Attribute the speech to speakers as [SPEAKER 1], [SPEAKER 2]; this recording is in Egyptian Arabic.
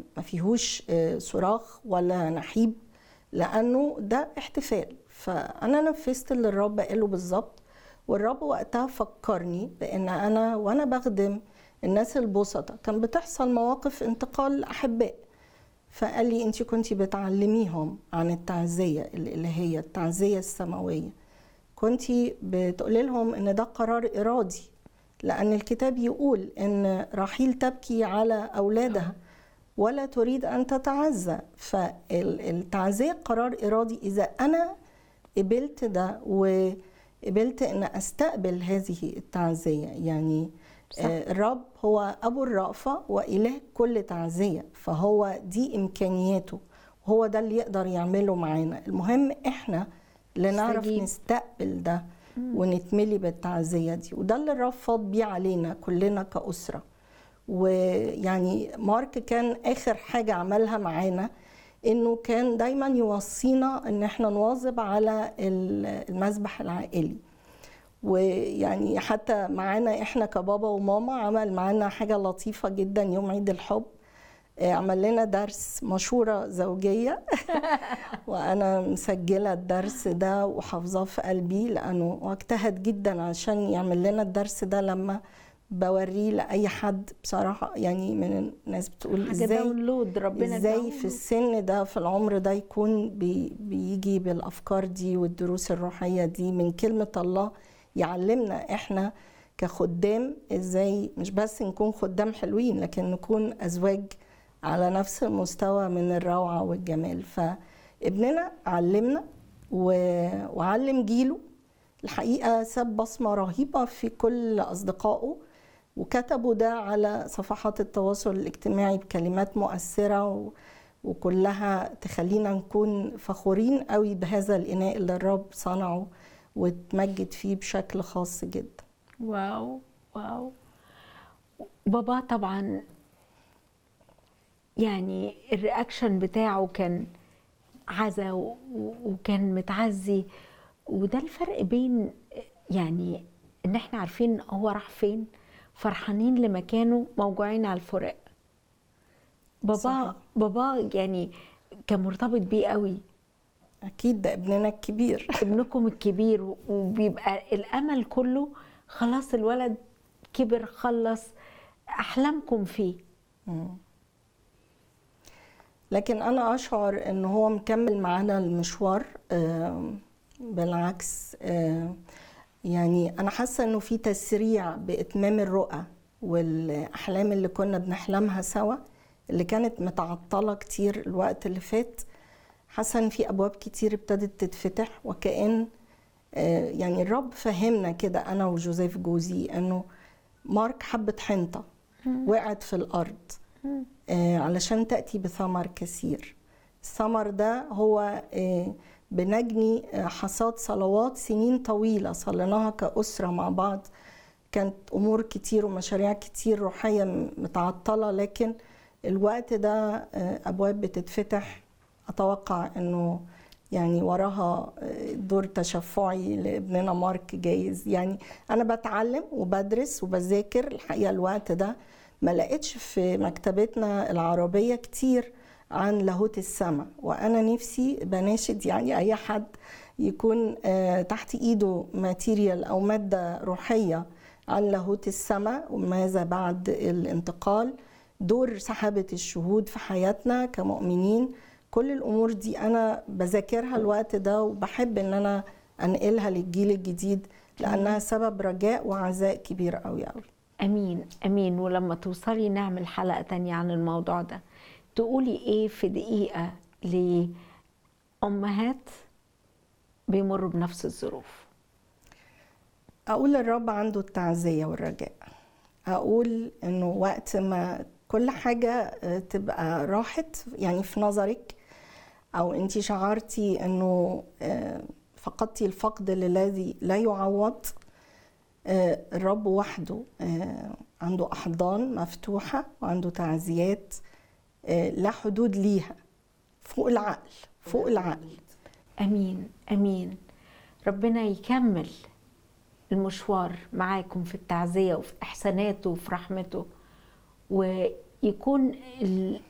[SPEAKER 1] ما فيهوش آه، صراخ ولا نحيب لانه ده احتفال فانا نفذت اللي الرب قاله بالظبط والرب وقتها فكرني بان انا وانا بخدم الناس البسطة كان بتحصل مواقف انتقال احباء فقال لي انت كنتي بتعلميهم عن التعزية الالهية التعزية السماوية كنتي بتقولي لهم ان ده قرار ارادي لان الكتاب يقول ان راحيل تبكي على اولادها ولا تريد ان تتعزى فالتعزيه قرار ارادي اذا انا قبلت ده وقبلت ان استقبل هذه التعزيه يعني
[SPEAKER 2] صح.
[SPEAKER 1] آه، الرب هو ابو الرأفه واله كل تعزيه فهو دي امكانياته هو ده اللي يقدر يعمله معانا المهم احنا اللي نعرف
[SPEAKER 2] نستجيب.
[SPEAKER 1] نستقبل ده ونتملي بالتعزيه دي وده اللي الرب فاض بيه علينا كلنا كاسره ويعني مارك كان اخر حاجه عملها معانا انه كان دايما يوصينا ان احنا نواظب على ال- المسبح العائلي ويعني حتى معانا احنا كبابا وماما عمل معانا حاجه لطيفه جدا يوم عيد الحب آه، عمل لنا درس مشوره زوجيه وانا مسجله الدرس ده وحافظاه في قلبي لانه واجتهد جدا عشان يعمل لنا الدرس ده لما بوريه لاي حد بصراحه يعني من الناس بتقول
[SPEAKER 2] حاجه
[SPEAKER 1] ازاي
[SPEAKER 2] داونلود ربنا
[SPEAKER 1] ازاي
[SPEAKER 2] داونلود.
[SPEAKER 1] في السن ده في العمر ده يكون بي بيجي بالافكار دي والدروس الروحيه دي من كلمه الله يعلمنا احنا كخدام ازاي مش بس نكون خدام حلوين لكن نكون ازواج على نفس المستوى من الروعه والجمال فابننا علمنا و- وعلم جيله الحقيقه ساب بصمه رهيبه في كل اصدقائه وكتبوا ده على صفحات التواصل الاجتماعي بكلمات مؤثرة و- وكلها تخلينا نكون فخورين قوي بهذا الإناء اللي الرب صنعه وتمجد فيه بشكل خاص جدا
[SPEAKER 2] واو واو بابا طبعا يعني الرياكشن بتاعه كان عزا و- و- وكان متعزي وده الفرق بين يعني ان احنا عارفين هو راح فين فرحانين لمكانه موجوعين على الفراق بابا
[SPEAKER 1] صحيح.
[SPEAKER 2] بابا يعني كان مرتبط بيه قوي
[SPEAKER 1] أكيد ده ابننا الكبير
[SPEAKER 2] ابنكم الكبير وبيبقى الامل كله خلاص الولد كبر خلص احلامكم فيه
[SPEAKER 1] لكن أنا أشعر إن هو مكمل معانا المشوار آم، بالعكس آم، يعني أنا حاسة إنه في تسريع بإتمام الرؤى والأحلام اللي كنا بنحلمها سوا اللي كانت متعطلة كتير الوقت اللي فات حاسة إن في أبواب كتير ابتدت تتفتح وكأن آه، يعني الرب فهمنا كده أنا وجوزيف جوزي إنه مارك حبة حنطة وقعت في الأرض آه، علشان تأتي بثمر كثير الثمر ده هو آه، بنجني آه، حصاد صلوات سنين طويلة صليناها كأسرة مع بعض كانت أمور كتير ومشاريع كتير روحية م- متعطلة لكن الوقت ده آه، أبواب بتتفتح أتوقع أنه يعني وراها آه، دور تشفعي لابننا مارك جايز يعني أنا بتعلم وبدرس وبذاكر الحقيقة الوقت ده ما لقيتش في مكتبتنا العربية كتير عن لاهوت السماء وأنا نفسي بناشد يعني أي حد يكون آه، تحت إيده ماتيريال أو مادة روحية عن لاهوت السماء وماذا بعد الانتقال دور سحابة الشهود في حياتنا كمؤمنين كل الأمور دي أنا بذاكرها الوقت ده وبحب إن أنا أنقلها للجيل الجديد لأنها سبب رجاء وعزاء كبير قوي قوي
[SPEAKER 2] امين امين ولما توصلي نعمل حلقه تانية عن الموضوع ده تقولي ايه في دقيقه لامهات بيمروا بنفس الظروف
[SPEAKER 1] أقول الرب عنده التعزية والرجاء أقول إنه وقت ما كل حاجة آه، تبقى راحت يعني في نظرك أو أنت شعرتي إنه آه، فقدتي الفقد الذي لا يعوض آه، الرب وحده آه، عنده أحضان مفتوحة وعنده تعزيات آه، لا حدود ليها فوق العقل فوق العقل
[SPEAKER 2] امين امين ربنا يكمل المشوار معاكم في التعزيه وفي احساناته وفي رحمته ويكون ال-